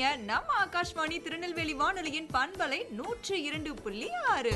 இருக்கீங்க நம்ம ஆகாஷ்வாணி திருநெல்வேலி வானொலியின் பண்பலை நூற்று இரண்டு புள்ளி ஆறு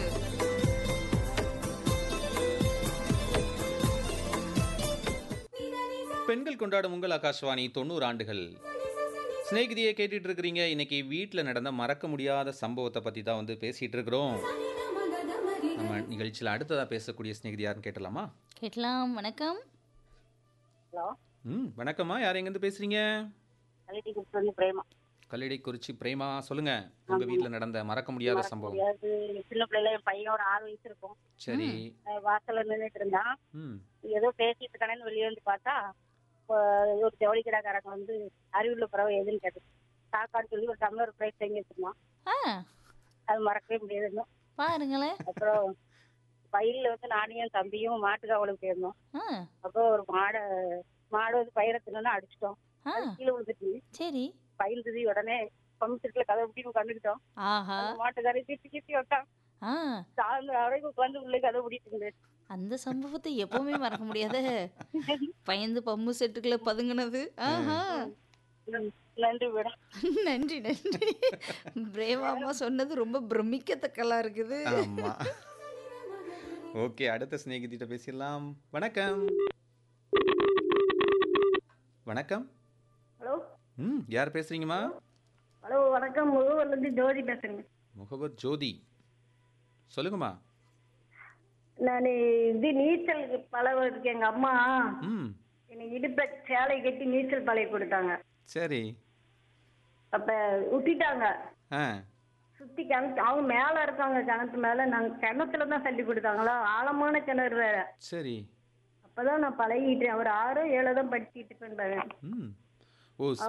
பெண்கள் கொண்டாடும் உங்கள் ஆகாஷ்வாணி தொண்ணூறு ஆண்டுகள் சிநேகிதியை கேட்டுட்டு இருக்கிறீங்க இன்னைக்கு வீட்டில் நடந்த மறக்க முடியாத சம்பவத்தை பற்றி தான் வந்து பேசிகிட்டு இருக்கிறோம் நம்ம நிகழ்ச்சியில் அடுத்ததாக பேசக்கூடிய சிநேகிதி யாருன்னு கேட்டலாமா கேட்கலாம் வணக்கம் ஹலோ ம் வணக்கம்மா யார் எங்கேருந்து பேசுகிறீங்க கலிட்டி குப்ஸ் வந்து பிரேமா கல்லடை குறிச்சி பிரேமா சொல்லுங்கள் உங்கள் வீட்டில் நடந்த மறக்க முடியாத சம்பவம் முடியாது சின்ன பிள்ளைல என் பையன் ஒரு ஆறு வயசு இருக்கும் சரி அஹ் வாசல்ல நின்றுட்டு இருந்தான் ம் ஏதோ பேசிட்டு இருக்கானேன்னு வெளியே வந்து பார்த்தா இப்போ ஒரு ஜவுளி கடைக்காரங்க வந்து அறிவுள்ள பறவை எதுன்னு கேட்டு சாக்காடு சொல்லி ஒரு டம்ளர் பிரைஸ் வாங்கி வச்சிருந்தான் ஆ அது மறக்கவே முடியாது இன்னும். பாருங்களேன் அப்புறம் பயிரில் வந்து நானும் என் தம்பியும் மாட்டுக்காவலுக்கு போயிருந்தோம் ஆ அப்போ ஒரு மாடை மாடு வந்து பயிரை தின்னு அடிச்சிட்டோம் ஆ அது கீழே விழுந்துட்டு சரி பயில் துதி உடனே பம்பு கதை விட்டு கண்டுக்கிட்டோம் ஆஹா அந்த மாட்டுக்காரி திட்டி திட்டி விட்டான் ஆ சாயந்தரம் வரைக்கும் உட்காந்து உள்ளே கதை பிடிட்டு இருந்தேன் அந்த சம்பவத்தை எப்பவுமே மறக்க முடியாத பயந்து பம்பு செட்டுக்குள்ள பதுங்கினது ஆஹா நன்றி மேடம் நன்றி நன்றி பிரேமா அம்மா சொன்னது ரொம்ப பிரமிக்கத்தக்கலா இருக்குது ஆமாம் ஓகே அடுத்த சிநேகிதிட்ட பேசிடலாம் வணக்கம் வணக்கம் ஹலோ ம் யார் பேசுகிறீங்கம்மா ஹலோ வணக்கம் முகவர்லேருந்து ஜோதி பேசுறேங்க முகவர் ஜோதி சொல்லுங்கம்மா நான் இது நீச்சல் பழக இருக்கு எங்கள் அம்மா ம் எனக்கு இடுப்பை சேலை கட்டி நீச்சல் பழகி கொடுத்தாங்க சரி அப்போ விட்டுட்டாங்க ஆ சுற்றி கிணத்து அவங்க மேலே இருக்காங்க கிணத்து மேலே நாங்கள் கிணத்துல தான் தள்ளி கொடுத்தாங்களா ஆழமான கிணறு வேற சரி அப்போ தான் நான் பழகிட்டேன் ஒரு ஆறோ ஏழோ தான் படிச்சுட்டு இருப்பேன் ம் ஓ